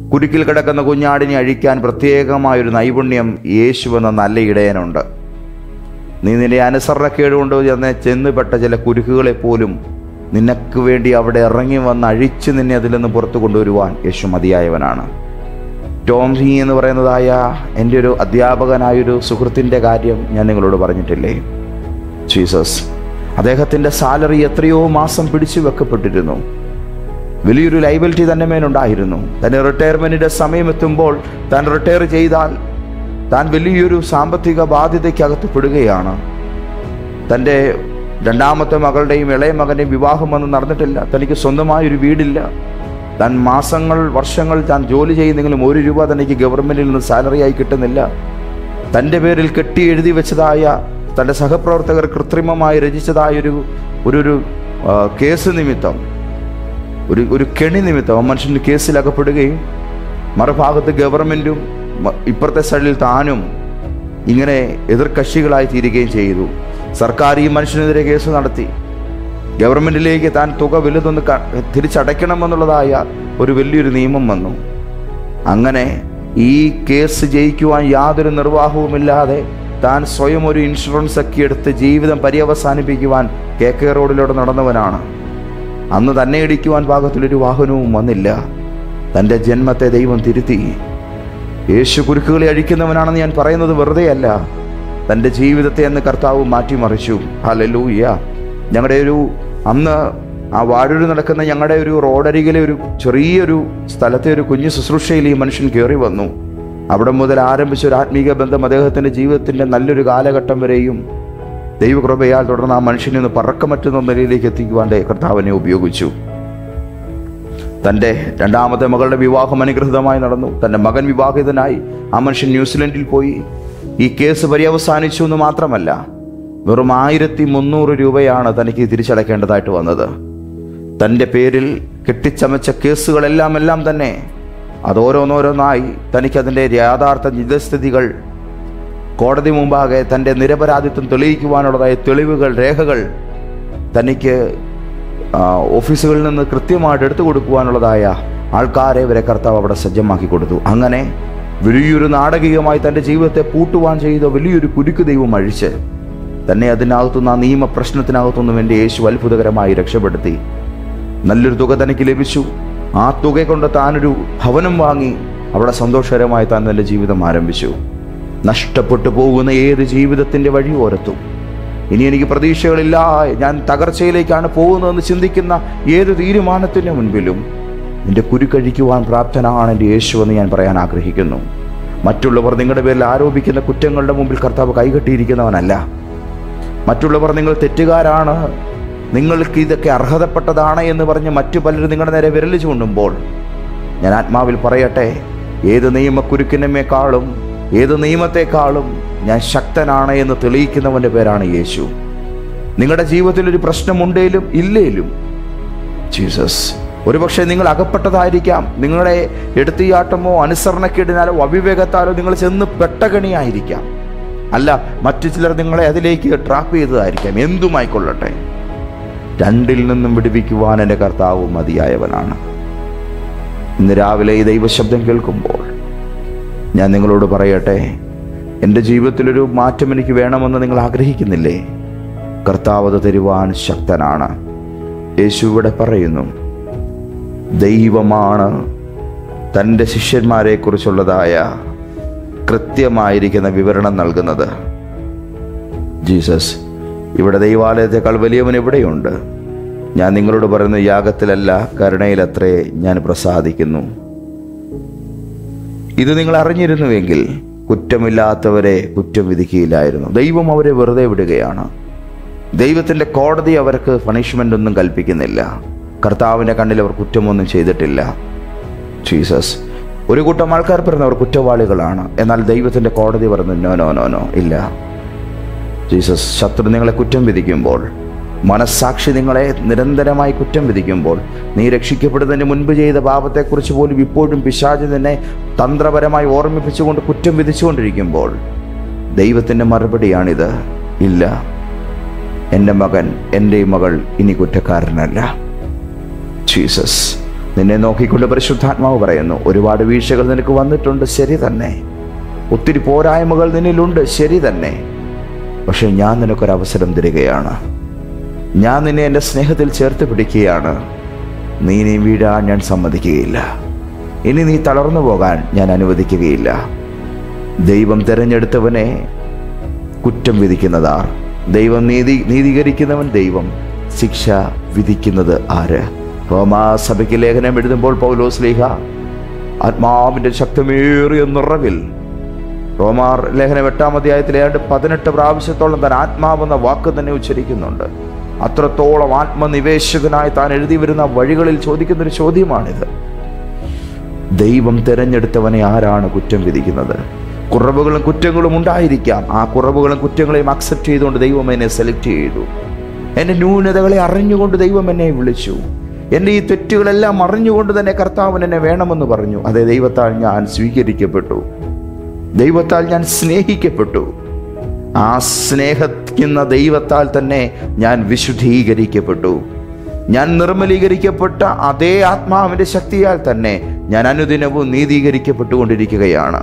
കുരുക്കിൽ കിടക്കുന്ന കുഞ്ഞാടിനെ അഴിക്കാൻ പ്രത്യേകമായൊരു നൈപുണ്യം യേശു എന്ന നല്ല ഇടയനുണ്ട് നീ നിന്റെ അനുസരണക്കേട് കൊണ്ട് ചെന്ന് ചെന്നുപെട്ട ചില കുരുക്കുകളെ പോലും നിനക്ക് വേണ്ടി അവിടെ ഇറങ്ങി വന്ന് അഴിച്ച് നിന്നെ അതിൽ നിന്ന് പുറത്തു കൊണ്ടുവരുവാൻ യേശു മതിയായവനാണ് ടോം ഹി എന്ന് പറയുന്നതായ എൻ്റെ ഒരു അധ്യാപകനായൊരു സുഹൃത്തിൻ്റെ കാര്യം ഞാൻ നിങ്ങളോട് പറഞ്ഞിട്ടില്ലേ ജീസസ് അദ്ദേഹത്തിൻ്റെ സാലറി എത്രയോ മാസം പിടിച്ചു വെക്കപ്പെട്ടിരുന്നു വലിയൊരു ലൈബിലിറ്റി തന്നെ മേലുണ്ടായിരുന്നു തൻ്റെ റിട്ടയർമെൻറ്റിൻ്റെ സമയമെത്തുമ്പോൾ താൻ റിട്ടയർ ചെയ്താൽ താൻ വലിയൊരു സാമ്പത്തിക ബാധ്യതയ്ക്കകത്ത് പെടുകയാണ് തൻ്റെ രണ്ടാമത്തെ മകളുടെയും ഇളയ മകൻ്റെയും വിവാഹം ഒന്നും നടന്നിട്ടില്ല തനിക്ക് സ്വന്തമായൊരു വീടില്ല താൻ മാസങ്ങൾ വർഷങ്ങൾ താൻ ജോലി ചെയ്യുന്നെങ്കിലും ഒരു രൂപ തനിക്ക് ഗവൺമെൻറ്റിൽ നിന്ന് സാലറിയായി കിട്ടുന്നില്ല തൻ്റെ പേരിൽ കെട്ടി എഴുതി വെച്ചതായ തൻ്റെ സഹപ്രവർത്തകർ കൃത്രിമമായി രചിച്ചതായൊരു ഒരു ഒരു ആ, കേസ് നിമിത്തം ഒരു ഒരു കെണി നിമിത്തം ആ മനുഷ്യന് കേസിൽ അകപ്പെടുകയും മറുഭാഗത്ത് ഗവൺമെൻറ്റും മ- ഇപ്പുറത്തെ സൈഡിൽ താനും ഇങ്ങനെ എതിർകക്ഷികളായി തീരുകയും ചെയ്തു സർക്കാർ ഈ മനുഷ്യനെതിരെ കേസ് നടത്തി ഗവൺമെൻറ്റിലേക്ക് താൻ തുക വലുതൊന്ന് ക- തിരിച്ചടയ്ക്കണമെന്നുള്ളതായ ഒരു വലിയൊരു നിയമം വന്നു അങ്ങനെ ഈ കേസ് ജയിക്കുവാൻ യാതൊരു നിർവാഹവുമില്ലാതെ താൻ സ്വയം ഒരു ഇൻഷുറൻസ് ഒക്കെ എടുത്ത് ജീവിതം പര്യവസാനിപ്പിക്കുവാൻ കെ കെ റോഡിലൂടെ നടന്നവനാണ് അന്ന് തന്നെ ഇടിക്കുവാൻ പാകത്തിലൊരു വാഹനവും വന്നില്ല തൻ്റെ ജന്മത്തെ ദൈവം തിരുത്തി യേശു കുരുക്കുകളെ അഴിക്കുന്നവനാണെന്ന് ഞാൻ പറയുന്നത് വെറുതെയല്ല തൻ്റെ ജീവിതത്തെ അന്ന് കർത്താവ് മാറ്റിമറിച്ചു ഹലലൂയ ഞങ്ങളുടെ ഒരു അന്ന് ആ വാഴൂര് നടക്കുന്ന ഞങ്ങളുടെ ഒരു റോഡരികിലെ ഒരു ചെറിയൊരു സ്ഥലത്തെ ഒരു കുഞ്ഞു ശുശ്രൂഷയിൽ ഈ മനുഷ്യൻ കയറി വന്നു അവിടെ മുതൽ ആരംഭിച്ച ഒരു ആത്മീക ബന്ധം അദ്ദേഹത്തിൻ്റെ ജീവിതത്തിൻ്റെ നല്ലൊരു കാലഘട്ടം വരെയും ദൈവകൃപയാൽ തുടർന്ന് ആ മനുഷ്യനെ ഒന്ന് പറക്കമറ്റുന്ന നിലയിലേക്ക് എത്തിക്കുവാൻ ദൈവ കർത്താവിനെ ഉപയോഗിച്ചു തൻ്റെ രണ്ടാമത്തെ മകളുടെ വിവാഹം അനുഗ്രഹിതമായി നടന്നു തൻ്റെ മകൻ വിവാഹിതനായി ആ മനുഷ്യൻ ന്യൂസിലൻഡിൽ പോയി ഈ കേസ് പര്യവസാനിച്ചു എന്ന് മാത്രമല്ല വെറും ആയിരത്തി മുന്നൂറ് രൂപയാണ് തനിക്ക് തിരിച്ചടയ്ക്കേണ്ടതായിട്ട് വന്നത് തൻ്റെ പേരിൽ കെട്ടിച്ചമച്ച കേസുകളെല്ലാം എല്ലാം തന്നെ അതോരോന്നോരോന്നായി തനിക്കതിൻ്റെ യാഥാർത്ഥ നിജസ്ഥിതികൾ കോടതി മുമ്പാകെ തൻ്റെ നിരപരാധിത്വം തെളിയിക്കുവാനുള്ളതായ തെളിവുകൾ രേഖകൾ തനിക്ക് ആ, ഓഫീസുകളിൽ നിന്ന് കൃത്യമായിട്ട് എടുത്തു കൊടുക്കുവാനുള്ളതായ ആൾക്കാരെ വരെ കർത്താവ് അവിടെ സജ്ജമാക്കി കൊടുത്തു അങ്ങനെ വലിയൊരു നാടകീയമായി തൻ്റെ ജീവിതത്തെ പൂട്ടുവാൻ ചെയ്ത വലിയൊരു കുരുക്ക് ദൈവം അഴിച്ച് തന്നെ അതിനകത്തുനിന്ന് ആ നിയമ പ്രശ്നത്തിനകത്തുനിന്നും എൻ്റെ യേശു അത്ഭുതകരമായി രക്ഷപ്പെടുത്തി നല്ലൊരു തുക തനിക്ക് ലഭിച്ചു ആ തുക കൊണ്ട് താനൊരു ഭവനം വാങ്ങി അവിടെ സന്തോഷകരമായി താൻ തൻ്റെ ജീവിതം ആരംഭിച്ചു നഷ്ടപ്പെട്ടു പോകുന്ന ഏത് ജീവിതത്തിൻ്റെ വഴി ഓരത്തും ഇനി എനിക്ക് പ്രതീക്ഷകളില്ല ഞാൻ തകർച്ചയിലേക്കാണ് പോകുന്നതെന്ന് ചിന്തിക്കുന്ന ഏത് തീരുമാനത്തിന് മുൻപിലും എൻ്റെ കുരുക്കഴിക്കുവാൻ പ്രാപ്തനാണ് എൻ്റെ യേശു എന്ന് ഞാൻ പറയാൻ ആഗ്രഹിക്കുന്നു മറ്റുള്ളവർ നിങ്ങളുടെ പേരിൽ ആരോപിക്കുന്ന കുറ്റങ്ങളുടെ മുമ്പിൽ കർത്താവ് കൈകെട്ടിയിരിക്കുന്നവനല്ല മറ്റുള്ളവർ നിങ്ങൾ തെറ്റുകാരാണ് നിങ്ങൾക്ക് ഇതൊക്കെ അർഹതപ്പെട്ടതാണ് എന്ന് പറഞ്ഞ് മറ്റു പലരും നിങ്ങളുടെ നേരെ വിരൽ ചൂണ്ടുമ്പോൾ ഞാൻ ആത്മാവിൽ പറയട്ടെ ഏത് നിയമക്കുരുക്കിനമേക്കാളും ഏത് നിയമത്തെക്കാളും ഞാൻ ശക്തനാണ് എന്ന് തെളിയിക്കുന്നവൻ്റെ പേരാണ് യേശു നിങ്ങളുടെ ജീവിതത്തിൽ ഒരു പ്രശ്നമുണ്ടേലും ഇല്ലേലും ജീസസ് ഒരുപക്ഷെ നിങ്ങൾ അകപ്പെട്ടതായിരിക്കാം നിങ്ങളുടെ എടുത്തിയാട്ടമോ അനുസരണക്കേടിനാലോ അവിവേകത്താലോ നിങ്ങൾ ചെന്ന് പെട്ടകണിയായിരിക്കാം അല്ല മറ്റു ചിലർ നിങ്ങളെ അതിലേക്ക് ട്രാപ്പ് ചെയ്തതായിരിക്കാം എന്തുമായിക്കൊള്ളട്ടെ രണ്ടിൽ നിന്നും വിടുവിക്കുവാൻ എൻ്റെ കർത്താവ് മതിയായവനാണ് ഇന്ന് രാവിലെ ഈ ദൈവശബ്ദം കേൾക്കുമ്പോൾ ഞാൻ നിങ്ങളോട് പറയട്ടെ എൻ്റെ ജീവിതത്തിലൊരു മാറ്റം എനിക്ക് വേണമെന്ന് നിങ്ങൾ ആഗ്രഹിക്കുന്നില്ലേ കർത്താവ് അത് തരുവാൻ ശക്തനാണ് യേശു ഇവിടെ പറയുന്നു ദൈവമാണ് തൻ്റെ ശിഷ്യന്മാരെക്കുറിച്ചുള്ളതായ കൃത്യമായിരിക്കുന്ന വിവരണം നൽകുന്നത് ജീസസ് ഇവിടെ ദൈവാലയത്തെക്കാൾ വലിയവൻ ഇവിടെയുണ്ട് ഞാൻ നിങ്ങളോട് പറയുന്ന യാഗത്തിലല്ല കരുണയിലത്രേ ഞാൻ പ്രസാദിക്കുന്നു ഇത് നിങ്ങൾ അറിഞ്ഞിരുന്നുവെങ്കിൽ കുറ്റമില്ലാത്തവരെ കുറ്റം വിധിക്കുകയില്ലായിരുന്നു ദൈവം അവരെ വെറുതെ വിടുകയാണ് ദൈവത്തിൻ്റെ കോടതി അവർക്ക് പണിഷ്മെൻ്റ് ഒന്നും കൽപ്പിക്കുന്നില്ല കർത്താവിൻ്റെ കണ്ണിൽ അവർ കുറ്റമൊന്നും ചെയ്തിട്ടില്ല ജീസസ് ഒരു കൂട്ടം ആൾക്കാർ പറഞ്ഞവർ കുറ്റവാളികളാണ് എന്നാൽ ദൈവത്തിൻ്റെ കോടതി പറഞ്ഞു നോ നോ നോ നോ ഇല്ല ജീസസ് ശത്രു നിങ്ങളെ കുറ്റം വിധിക്കുമ്പോൾ മനസ്സാക്ഷി നിങ്ങളെ നിരന്തരമായി കുറ്റം വിധിക്കുമ്പോൾ നീ രക്ഷിക്കപ്പെടുന്നതിന് മുൻപ് ചെയ്ത പാപത്തെക്കുറിച്ച് പോലും ഇപ്പോഴും പിശാചി നിന്നെ തന്ത്രപരമായി ഓർമ്മിപ്പിച്ചുകൊണ്ട് കുറ്റം വിധിച്ചുകൊണ്ടിരിക്കുമ്പോൾ ദൈവത്തിൻ്റെ മറുപടിയാണിത് ഇല്ല എൻ്റെ മകൻ എൻ്റെ മകൾ ഇനി കുറ്റക്കാരനല്ല ജീസസ് നിന്നെ നോക്കിക്കൊണ്ട് പരിശുദ്ധാത്മാവ് പറയുന്നു ഒരുപാട് വീഴ്ചകൾ നിനക്ക് വന്നിട്ടുണ്ട് ശരി തന്നെ ഒത്തിരി പോരായ്മകൾ നിന്നിലുണ്ട് ശരി തന്നെ പക്ഷെ ഞാൻ നിനക്കൊരവസരം തരികയാണ് ഞാൻ നിന്നെ എൻ്റെ സ്നേഹത്തിൽ ചേർത്ത് പിടിക്കുകയാണ് നീ നീ വീഴാൻ ഞാൻ സമ്മതിക്കുകയില്ല ഇനി നീ തളർന്നു പോകാൻ ഞാൻ അനുവദിക്കുകയില്ല ദൈവം തിരഞ്ഞെടുത്തവനെ കുറ്റം വിധിക്കുന്നതാർ ദൈവം നീതി നീതീകരിക്കുന്നവൻ ദൈവം ശിക്ഷ വിധിക്കുന്നത് ആര് റോമാസഭയ്ക്ക് ലേഖനം എഴുതുമ്പോൾ പൗലോസ് ലേഖ ആത്മാവിൻ്റെ ശക്തമേറിയ നിറവിൽ റോമാർ ലേഖനം എട്ടാം അധ്യായത്തിൽ ഏതാണ്ട് പതിനെട്ട് പ്രാവശ്യത്തോളം താൻ ആത്മാവെന്ന വാക്ക് തന്നെ ഉച്ചരിക്കുന്നുണ്ട് അത്രത്തോളം ആത്മനിവേശകനായി താൻ എഴുതി വരുന്ന വഴികളിൽ ചോദിക്കുന്നൊരു ചോദ്യമാണിത് ദൈവം തിരഞ്ഞെടുത്തവനെ ആരാണ് കുറ്റം വിധിക്കുന്നത് കുറവുകളും കുറ്റങ്ങളും ഉണ്ടായിരിക്കാം ആ കുറവുകളും കുറ്റങ്ങളെയും അക്സെപ്റ്റ് ചെയ്തുകൊണ്ട് ദൈവം എന്നെ സെലക്ട് ചെയ്തു എൻ്റെ ന്യൂനതകളെ അറിഞ്ഞുകൊണ്ട് ദൈവം എന്നെ വിളിച്ചു എൻ്റെ ഈ തെറ്റുകളെല്ലാം അറിഞ്ഞുകൊണ്ട് തന്നെ കർത്താവൻ എന്നെ വേണമെന്ന് പറഞ്ഞു അതേ ദൈവത്താൽ ഞാൻ സ്വീകരിക്കപ്പെട്ടു ദൈവത്താൽ ഞാൻ സ്നേഹിക്കപ്പെട്ടു ആ സ്നേഹിക്കുന്ന ദൈവത്താൽ തന്നെ ഞാൻ വിശുദ്ധീകരിക്കപ്പെട്ടു ഞാൻ നിർമ്മലീകരിക്കപ്പെട്ട അതേ ആത്മാവിൻ്റെ ശക്തിയാൽ തന്നെ ഞാൻ അനുദിനവും നീതീകരിക്കപ്പെട്ടുകൊണ്ടിരിക്കുകയാണ്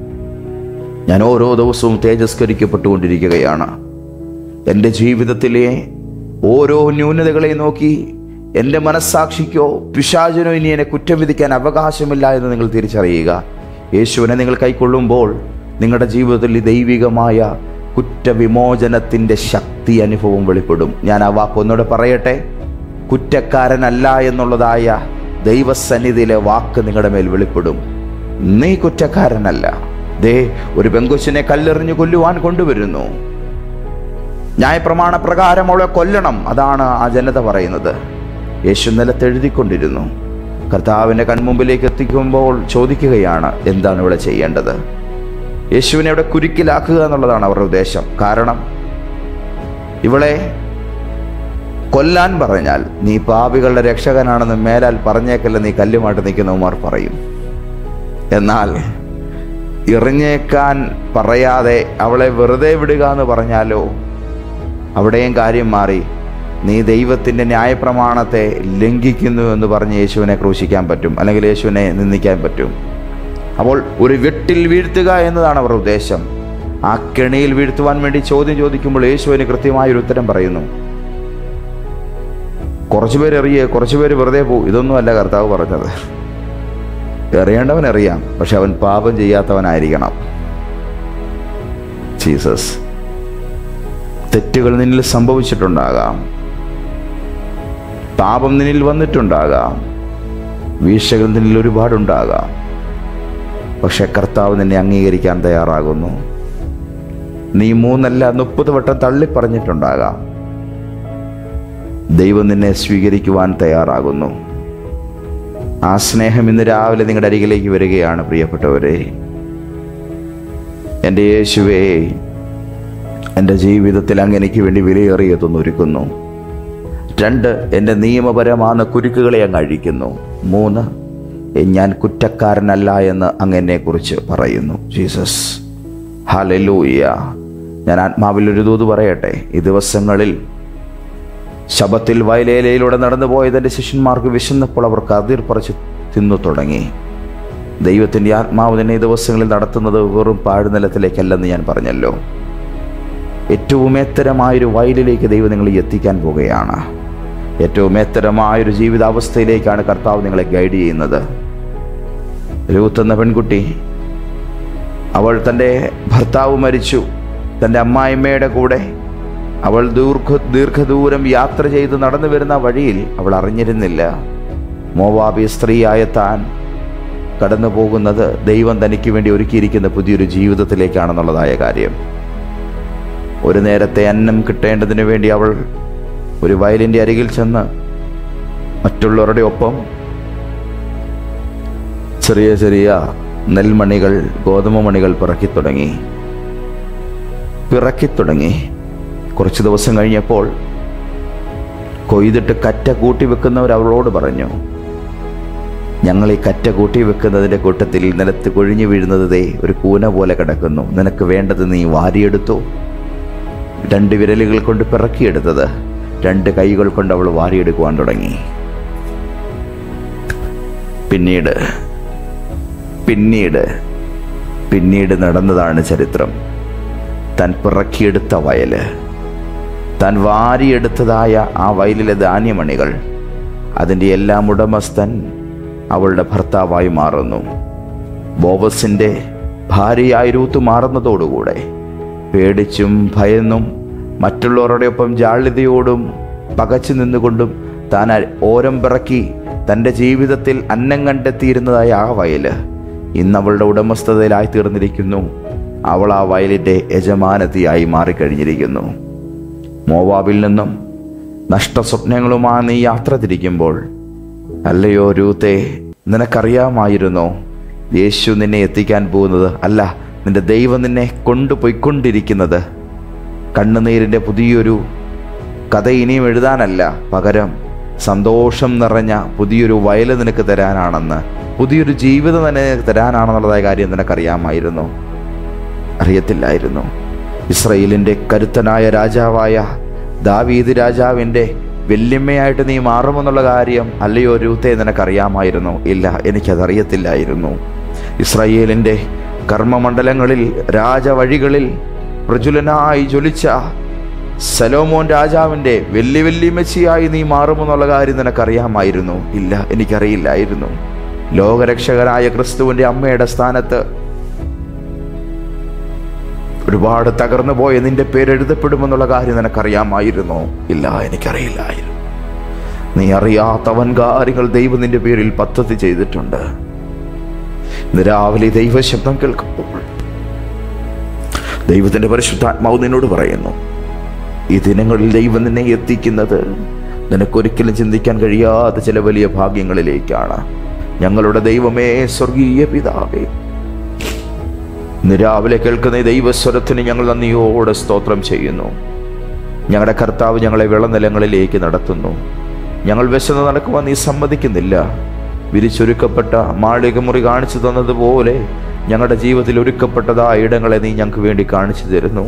ഞാൻ ഓരോ ദിവസവും തേജസ്കരിക്കപ്പെട്ടുകൊണ്ടിരിക്കുകയാണ് എൻ്റെ ജീവിതത്തിലെ ഓരോ ന്യൂനതകളെ നോക്കി എൻ്റെ മനസ്സാക്ഷിക്കോ പിശാചിനോ ഇനി എന്നെ കുറ്റം വിധിക്കാൻ അവകാശമില്ല എന്ന് നിങ്ങൾ തിരിച്ചറിയുക യേശുവിനെ നിങ്ങൾ കൈക്കൊള്ളുമ്പോൾ നിങ്ങളുടെ ജീവിതത്തിൽ ഈ ദൈവികമായ കുറ്റവിമോചനത്തിൻ്റെ ശക്തി അനുഭവം വെളിപ്പെടും ഞാൻ ആ വാക്ക് ഒന്നുകൂടെ പറയട്ടെ കുറ്റക്കാരനല്ല എന്നുള്ളതായ ദൈവസന്നിധിയിലെ വാക്ക് നിങ്ങളുടെ മേൽ വെളിപ്പെടും നീ കുറ്റക്കാരനല്ല ദേ ഒരു പെങ്കുച്ചിനെ കല്ലെറിഞ്ഞു കൊല്ലുവാൻ കൊണ്ടുവരുന്നു ന്യായപ്രമാണ പ്രകാരം അവളെ കൊല്ലണം അതാണ് ആ ജനത പറയുന്നത് യേശു നിലത്തെഴുതിക്കൊണ്ടിരുന്നു കർത്താവിൻ്റെ കൺമുമ്പിലേക്ക് എത്തിക്കുമ്പോൾ ചോദിക്കുകയാണ് എന്താണ് ഇവിടെ ചെയ്യേണ്ടത് യേശുവിനെ ഇവിടെ കുരുക്കിലാക്കുക എന്നുള്ളതാണ് അവരുടെ ഉദ്ദേശം കാരണം ഇവളെ കൊല്ലാൻ പറഞ്ഞാൽ നീ പാപികളുടെ രക്ഷകനാണെന്ന് മേലാൽ പറഞ്ഞേക്കല്ല നീ കല്ലുമായിട്ട് നിൽക്കുന്നവന്മാർ പറയും എന്നാൽ എറിഞ്ഞേക്കാൻ പറയാതെ അവളെ വെറുതെ വിടുക എന്ന് പറഞ്ഞാലോ അവിടെയും കാര്യം മാറി നീ ദൈവത്തിൻ്റെ ന്യായപ്രമാണത്തെ ലംഘിക്കുന്നു എന്ന് പറഞ്ഞ് യേശുവിനെ ക്രൂശിക്കാൻ പറ്റും അല്ലെങ്കിൽ യേശുവിനെ നിന്ദിക്കാൻ പറ്റും അപ്പോൾ ഒരു വെട്ടിൽ വീഴ്ത്തുക എന്നതാണ് അവരുടെ ഉദ്ദേശം ആ കെണിയിൽ വീഴ്ത്തുവാൻ വേണ്ടി ചോദ്യം ചോദിക്കുമ്പോൾ യേശുവിന് കൃത്യമായൊരു ഉത്തരം പറയുന്നു കുറച്ചു പേര് എറിയേ കുറച്ചു പേര് വെറുതെ പോകും ഇതൊന്നുമല്ല കർത്താവ് പറഞ്ഞത് എറിയേണ്ടവൻ അറിയാം പക്ഷെ അവൻ പാപം ചെയ്യാത്തവനായിരിക്കണം ജീസസ് തെറ്റുകൾ നിന്നിൽ സംഭവിച്ചിട്ടുണ്ടാകാം പാപം നിന്നിൽ വന്നിട്ടുണ്ടാകാം വീഴ്ചകൾ നിന്നിൽ ഒരുപാടുണ്ടാകാം പക്ഷെ കർത്താവ് നിന്നെ അംഗീകരിക്കാൻ തയ്യാറാകുന്നു നീ മൂന്നല്ല മുപ്പത് വട്ടം തള്ളി പറഞ്ഞിട്ടുണ്ടാകാം ദൈവം നിന്നെ സ്വീകരിക്കുവാൻ തയ്യാറാകുന്നു ആ സ്നേഹം ഇന്ന് രാവിലെ നിങ്ങളുടെ അരികിലേക്ക് വരികയാണ് പ്രിയപ്പെട്ടവരെ എൻ്റെ യേശുവേ എൻ്റെ ജീവിതത്തിൽ അങ്ങനെക്ക് വേണ്ടി വിലയേറിയതൊന്നൊരുക്കുന്നു രണ്ട് എൻ്റെ നിയമപരമായ കുരുക്കുകളെ അങ്ങ് അഴിക്കുന്നു മൂന്ന് ഞാൻ കുറ്റക്കാരനല്ല എന്ന് അങ്ങനെക്കുറിച്ച് പറയുന്നു ജീസസ് ഹലലൂയ ഞാൻ ആത്മാവിൽ ഒരു ദൂത് പറയട്ടെ ഈ ദിവസങ്ങളിൽ ശബത്തിൽ വയലേലയിലൂടെ നടന്നു പോയതിൻ്റെ ശിഷ്യന്മാർക്ക് വിശന്നപ്പോൾ അവർ കതിർ പറിച്ച് തിന്നു തുടങ്ങി ദൈവത്തിൻ്റെ ആത്മാവ് തന്നെ ഈ ദിവസങ്ങളിൽ നടത്തുന്നത് വെറും പാഴ്നിലത്തിലേക്കല്ലെന്ന് ഞാൻ പറഞ്ഞല്ലോ ഏറ്റവും ഏത്തരമായൊരു വയലിലേക്ക് ദൈവം നിങ്ങളെ എത്തിക്കാൻ പോവുകയാണ് ഏറ്റവും ഏത്തരമായൊരു ജീവിതാവസ്ഥയിലേക്കാണ് കർത്താവ് നിങ്ങളെ ഗൈഡ് ചെയ്യുന്നത് രൂത്ത് എന്ന പെൺകുട്ടി അവൾ തൻ്റെ ഭർത്താവ് മരിച്ചു തൻ്റെ അമ്മായിമ്മയുടെ കൂടെ അവൾ ദീർഘ ദീർഘദൂരം യാത്ര ചെയ്ത് നടന്നു വരുന്ന വഴിയിൽ അവൾ അറിഞ്ഞിരുന്നില്ല മോവാബി സ്ത്രീയായ താൻ കടന്നു പോകുന്നത് ദൈവം തനിക്ക് വേണ്ടി ഒരുക്കിയിരിക്കുന്ന പുതിയൊരു ജീവിതത്തിലേക്കാണെന്നുള്ളതായ കാര്യം ഒരു നേരത്തെ അന്നം കിട്ടേണ്ടതിന് വേണ്ടി അവൾ ഒരു വയലിൻ്റെ അരികിൽ ചെന്ന് മറ്റുള്ളവരുടെ ഒപ്പം ചെറിയ ചെറിയ നെൽമണികൾ ഗോതമ്പ് മണികൾ പിറക്കി തുടങ്ങി പിറക്കി തുടങ്ങി കുറച്ച് ദിവസം കഴിഞ്ഞപ്പോൾ കൊയ്തിട്ട് കറ്റ കൂട്ടി വെക്കുന്നവർ അവളോട് പറഞ്ഞു ഞങ്ങൾ ഈ കറ്റ കൂട്ടി വെക്കുന്നതിൻ്റെ കൂട്ടത്തിൽ നിലത്ത് കൊഴിഞ്ഞു വീഴുന്നത് ദേ ഒരു കൂന പോലെ കിടക്കുന്നു നിനക്ക് വേണ്ടത് നീ വാരിയെടുത്തു രണ്ട് വിരലുകൾ കൊണ്ട് പിറക്കിയെടുത്തത് രണ്ട് കൈകൾ കൊണ്ട് അവൾ വാരിയെടുക്കുവാൻ തുടങ്ങി പിന്നീട് പിന്നീട് പിന്നീട് നടന്നതാണ് ചരിത്രം താൻ പിറക്കിയെടുത്ത വയല് താൻ വാരിയെടുത്തതായ ആ വയലിലെ ധാന്യമണികൾ അതിൻ്റെ എല്ലാം ഉടമസ്ഥൻ അവളുടെ ഭർത്താവായി മാറുന്നു ബോബസിൻ്റെ ഭാര്യയായി രൂത്ത് മാറുന്നതോടുകൂടെ പേടിച്ചും ഭയന്നും മറ്റുള്ളവരുടെ ഒപ്പം ജാള്യതയോടും പകച്ചു നിന്നുകൊണ്ടും താൻ അ- ഓരം പിറക്കി തൻ്റെ ജീവിതത്തിൽ അന്നം കണ്ടെത്തിയിരുന്നതായ ആ വയല് ഇന്ന് അവളുടെ ഉടമസ്ഥതയിലായി തീർന്നിരിക്കുന്നു അവൾ ആ വയലിൻ്റെ യജമാനത്തിയായി മാറിക്കഴിഞ്ഞിരിക്കുന്നു മോവാബിൽ നിന്നും നഷ്ടസ്വപ്നങ്ങളുമായി നീ യാത്ര തിരിക്കുമ്പോൾ അല്ലയോ രൂത്തെ നിനക്കറിയാമായിരുന്നോ യേശു നിന്നെ എത്തിക്കാൻ പോകുന്നത് അല്ല നിന്റെ ദൈവം നിന്നെ കൊണ്ടുപോയിക്കൊണ്ടിരിക്കുന്നത് കണ്ണുനീരിൻ്റെ പുതിയൊരു കഥ ഇനിയും എഴുതാനല്ല പകരം സന്തോഷം നിറഞ്ഞ പുതിയൊരു വയല് നിനക്ക് തരാനാണെന്ന് പുതിയൊരു ജീവിതം തന്നെ നിനക്ക് തരാനാണെന്നുള്ളതായ കാര്യം നിനക്കറിയാമായിരുന്നു അറിയത്തില്ലായിരുന്നു ഇസ്രയേലിൻ്റെ കരുത്തനായ രാജാവായ ദാവീദ് രാജാവിൻ്റെ വെല്ലുമ്മയായിട്ട് നീ മാറുമെന്നുള്ള കാര്യം അല്ലയോ രൂത്തെ നിനക്കറിയാമായിരുന്നു ഇല്ല എനിക്കതറിയത്തില്ലായിരുന്നു ഇസ്രയേലിൻ്റെ കർമ്മമണ്ഡലങ്ങളിൽ രാജവഴികളിൽ പ്രജുലനായി ജ്വലിച്ച സലോമോൻ രാജാവിൻ്റെ വെല്ലി വെല്ലിമച്ചിയായി നീ മാറുമെന്നുള്ള കാര്യം നിനക്കറിയാമായിരുന്നു ഇല്ല എനിക്കറിയില്ലായിരുന്നു ലോകരക്ഷകനായ ക്രിസ്തുവിൻ്റെ അമ്മയുടെ സ്ഥാനത്ത് ഒരുപാട് തകർന്നു പോയ നിന്റെ പേര് എഴുതപ്പെടുമെന്നുള്ള കാര്യം നിനക്കറിയാമായിരുന്നോ ഇല്ല എനിക്കറിയില്ലായിരുന്നു നീ അറിയാത്തവൻ കാര്യങ്ങൾ ദൈവം നിന്റെ പേരിൽ പദ്ധതി ചെയ്തിട്ടുണ്ട് ഇന്ന് രാവിലെ ദൈവശബ്ദം കേൾക്കുമ്പോൾ ദൈവത്തിന്റെ പരിശുദ്ധാത്മാവ് നിന്നോട് പറയുന്നു ഈ ദിനങ്ങളിൽ ദൈവം നിന്നെ എത്തിക്കുന്നത് നിനക്കൊരിക്കലും ചിന്തിക്കാൻ കഴിയാത്ത ചില വലിയ ഭാഗ്യങ്ങളിലേക്കാണ് ഞങ്ങളുടെ ദൈവമേ സ്വർഗീയ പിതാവേ ഇന്ന് രാവിലെ കേൾക്കുന്ന ഈ ദൈവസ്വരത്തിന് ഞങ്ങൾ നന്ദിയോടെ സ്തോത്രം ചെയ്യുന്നു ഞങ്ങളുടെ കർത്താവ് ഞങ്ങളെ വിളനിലങ്ങളിലേക്ക് നടത്തുന്നു ഞങ്ങൾ വിശന്ന് നടക്കുവാൻ നീ സമ്മതിക്കുന്നില്ല വിരിച്ചൊരുക്കപ്പെട്ട മാളികമുറി കാണിച്ചു തന്നതുപോലെ ഞങ്ങളുടെ ജീവിതത്തിൽ ഒരുക്കപ്പെട്ടതായ ഇടങ്ങളെ നീ ഞങ്ങൾക്ക് വേണ്ടി കാണിച്ചു തരുന്നു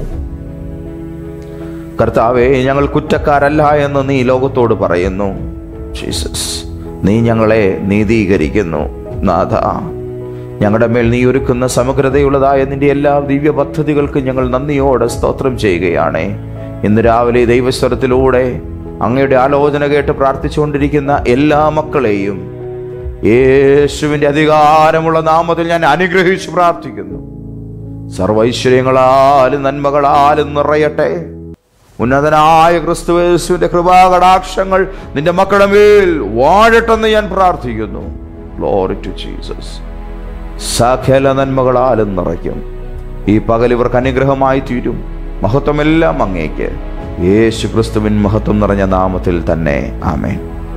കർത്താവെ ഞങ്ങൾ കുറ്റക്കാരല്ല എന്ന് നീ ലോകത്തോട് പറയുന്നു ജീസസ് നീ ഞങ്ങളെ നീതീകരിക്കുന്നു നാഥ ഞങ്ങളുടെ മേൽ നീ ഒരുക്കുന്ന സമഗ്രതയുള്ളതായ നിന്റെ എല്ലാ ദിവ്യ പദ്ധതികൾക്കും ഞങ്ങൾ നന്ദിയോടെ സ്തോത്രം ചെയ്യുകയാണ് ഇന്ന് രാവിലെ ദൈവസ്വരത്തിലൂടെ അങ്ങയുടെ ആലോചന കേട്ട് പ്രാർത്ഥിച്ചുകൊണ്ടിരിക്കുന്ന എല്ലാ മക്കളെയും യേശുവിന്റെ അധികാരമുള്ള നാമത്തിൽ ഞാൻ അനുഗ്രഹിച്ചു പ്രാർത്ഥിക്കുന്നു സർവൈശ്വര്യങ്ങളാലും നന്മകളാലും നിറയട്ടെ ഉന്നതനായ ക്രിസ്തുവേശുവിന്റെ കൃപാകടാക്ഷങ്ങൾ നിന്റെ മക്കളുടെ മേൽ വാഴട്ടെന്ന് ഞാൻ പ്രാർത്ഥിക്കുന്നു ഗ്ലോറി ടു ജീസസ് സകല നന്മകളാലും നിറയ്ക്കും ഈ പകൽ ഇവർക്ക് അനുഗ്രഹമായി തീരും മഹത്വമെല്ലാം അങ്ങേക്ക് യേശു ക്രിസ്തുവിൻ മഹത്വം നിറഞ്ഞ നാമത്തിൽ തന്നെ ആമേൻ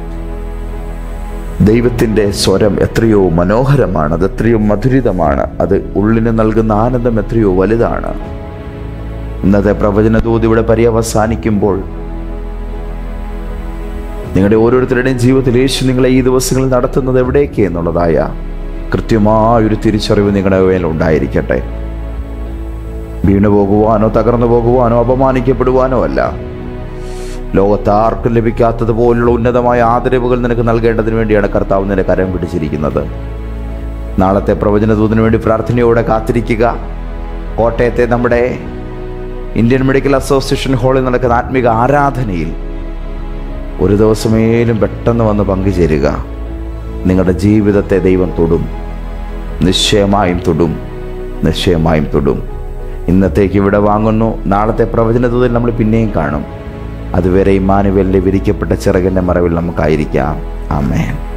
ദൈവത്തിൻ്റെ സ്വരം എത്രയോ മനോഹരമാണ് അത് എത്രയോ മധുരിതമാണ് അത് ഉള്ളിന് നൽകുന്ന ആനന്ദം എത്രയോ വലുതാണ് ഇന്നത്തെ പ്രവചന ദൂത് ഇവിടെ പര്യവസാനിക്കുമ്പോൾ നിങ്ങളുടെ ഓരോരുത്തരുടെയും ജീവിതത്തിൽ യേശു നിങ്ങളെ ഈ ദിവസങ്ങളിൽ നടത്തുന്നത് എവിടേക്ക് എന്നുള്ളതായ കൃത്യമായൊരു തിരിച്ചറിവ് നിങ്ങളുടെ മേൽ ഉണ്ടായിരിക്കട്ടെ വീണു പോകുവാനോ തകർന്നു പോകുവാനോ അപമാനിക്കപ്പെടുവാനോ അല്ല ലോകത്ത് ആർക്കും ലഭിക്കാത്തതുപോലുള്ള ഉന്നതമായ ആദരവുകൾ നിനക്ക് നൽകേണ്ടതിന് വേണ്ടിയാണ് കർത്താവ് നിന്റെ കരം പിടിച്ചിരിക്കുന്നത് നാളത്തെ പ്രവചന ദൂതിനു വേണ്ടി പ്രാർത്ഥനയോടെ കാത്തിരിക്കുക കോട്ടയത്തെ നമ്മുടെ ഇന്ത്യൻ മെഡിക്കൽ അസോസിയേഷൻ ഹാളിൽ നടക്കുന്ന ആത്മിക ആരാധനയിൽ ഒരു ദിവസമേലും പെട്ടെന്ന് വന്ന് പങ്കുചേരുക നിങ്ങളുടെ ജീവിതത്തെ ദൈവം തൊടും നിശ്ചയമായും തൊടും നിശ്ചയമായും തൊടും ഇന്നത്തേക്ക് ഇവിടെ വാങ്ങുന്നു നാളത്തെ പ്രവചന ദൂതിൽ നമ്മൾ പിന്നെയും കാണും അതുവരെ ഇമാനുവലിൻ്റെ വിരിക്കപ്പെട്ട ചിറകിൻ്റെ മറവിൽ നമുക്കായിരിക്കാം ആമേൻ